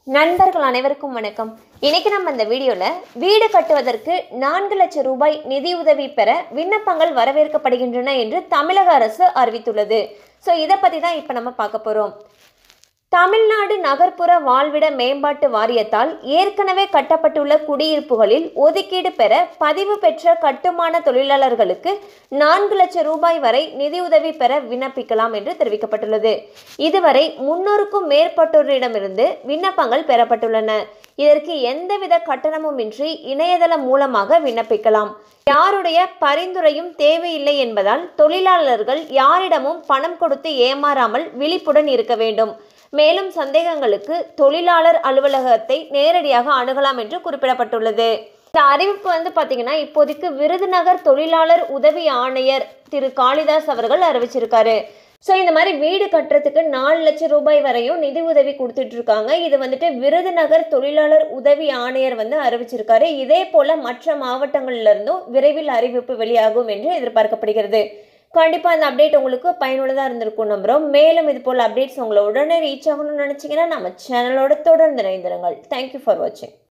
நண்பர்கள் அனைவருக்கும் வணக்கம் இன்னைக்கு நம்ம இந்த வீடியோவில் வீடு கட்டுவதற்கு நான்கு லட்சம் ரூபாய் நிதியுதவி பெற விண்ணப்பங்கள் வரவேற்கப்படுகின்றன என்று தமிழக அரசு அறிவித்துள்ளது ஸோ இதை பற்றி தான் இப்போ நம்ம பார்க்க போகிறோம் தமிழ்நாடு நகர்ப்புற வாழ்விட மேம்பாட்டு வாரியத்தால் ஏற்கனவே கட்டப்பட்டுள்ள குடியிருப்புகளில் ஒதுக்கீடு பெற பதிவு பெற்ற கட்டுமான தொழிலாளர்களுக்கு நான்கு லட்சம் ரூபாய் வரை நிதியுதவி பெற விண்ணப்பிக்கலாம் என்று தெரிவிக்கப்பட்டுள்ளது இதுவரை முன்னூறுக்கும் மேற்பட்டோரிடமிருந்து விண்ணப்பங்கள் பெறப்பட்டுள்ளன இதற்கு எந்தவித கட்டணமும் இன்றி இணையதளம் மூலமாக விண்ணப்பிக்கலாம் யாருடைய பரிந்துரையும் தேவையில்லை என்பதால் தொழிலாளர்கள் யாரிடமும் பணம் கொடுத்து ஏமாறாமல் விழிப்புடன் இருக்க வேண்டும் மேலும் சந்தேகங்களுக்கு தொழிலாளர் அலுவலகத்தை நேரடியாக அணுகலாம் என்று குறிப்பிடப்பட்டுள்ளது இந்த அறிவிப்பு வந்து பார்த்தீங்கன்னா இப்போதைக்கு விருதுநகர் தொழிலாளர் உதவி ஆணையர் திரு காளிதாஸ் அவர்கள் அறிவிச்சிருக்காரு ஸோ இந்த மாதிரி வீடு கட்டுறதுக்கு நாலு லட்சம் ரூபாய் வரையும் நிதி உதவி கொடுத்துட்டு இருக்காங்க இது வந்துட்டு விருதுநகர் தொழிலாளர் உதவி ஆணையர் வந்து அறிவிச்சிருக்காரு இதே போல மற்ற மாவட்டங்கள்ல இருந்தும் விரைவில் அறிவிப்பு வெளியாகும் என்று எதிர்பார்க்கப்படுகிறது கண்டிப்பாக அந்த அப்டேட் உங்களுக்கு பயனுள்ளதாக இருந்திருக்கும் நம்புகிறோம் மேலும் இது போல் அப்டேட்ஸ் உங்களை உடனே ரீச் ஆகணும்னு நினச்சிங்கன்னா நம்ம சேனலோட தொடர்ந்து இணைந்திருங்கள் தேங்க்யூ ஃபார் வாட்சிங்